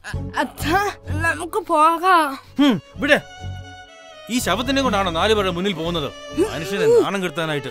അച്ഛാ നമുക്ക് പോകാം ഹും, വിടെ ഈ ശവത്തിനെ കൊണ്ടാണോ നാല് പേരുടെ മുന്നിൽ പോകുന്നത് മനുഷ്യനെ നാണം കെടുത്താനായിട്ട്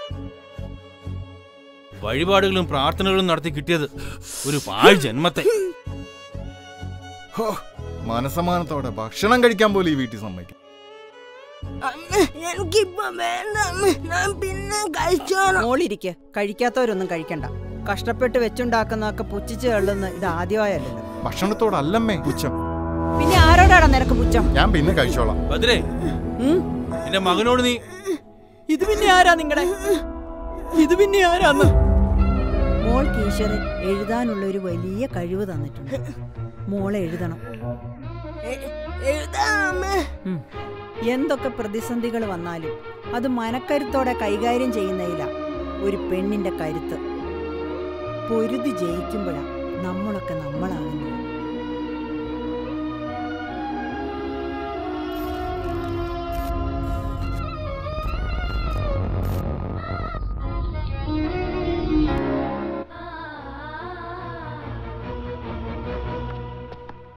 വഴിപാടുകളും പ്രാർത്ഥനകളും നടത്തി കിട്ടിയത് ഒരു പാഴ് ജന്മത്തെ ഹോ, മനസമാനത്തോടെ ഭക്ഷണം കഴിക്കാൻ പോലും ഈ വീട്ടിൽ സമ്മതിക്കും അമ്മ എനിക്കിപ്പോ വേണ്ട അമ്മ ഞാൻ പിന്നെ കഴിച്ചോളാം മോളിരിക്കെ കഴിക്കാത്തവരൊന്നും കഴിക്കണ്ട കഷ്ടപ്പെട്ട് വെച്ചുണ്ടാക്കുന്നതൊക്കെ പുച്ഛിച്ച് തള്ളുന്ന ഇത് ആദ്യമായല്ലോ ഭക്ഷണത്തോടല്ലമ്മേ പുച്ഛം പിന്നെ ആരോടാടാ നിനക്ക് പുച്ഛം ഞാൻ പിന്നെ കഴിച്ചോളാം ഭദ്രേ ഉം? എന്റെ മകനോട് നീ ഇത് പിന്നെ ആരാ നിങ്ങടെ ഇത് പിന്നെ ആരാന്ന് മോൾക്ക് ഈശ്വരൻ എഴുതാനുള്ള ഒരു വലിയ കഴിവ് തന്നിട്ടുണ്ട് മോളെ എഴുതണം എഴുതാം അമ്മ ഉം. എന്തൊക്കെ പ്രതിസന്ധികൾ വന്നാലും അത് മനക്കരുത്തോടെ കൈകാര്യം ചെയ്യുന്നതില ഒരു പെണ്ണിന്റെ കരുത്ത് പൊരുതി ജയിക്കുമ്പോഴാ നമ്മളൊക്കെ നമ്മളാകുന്നത്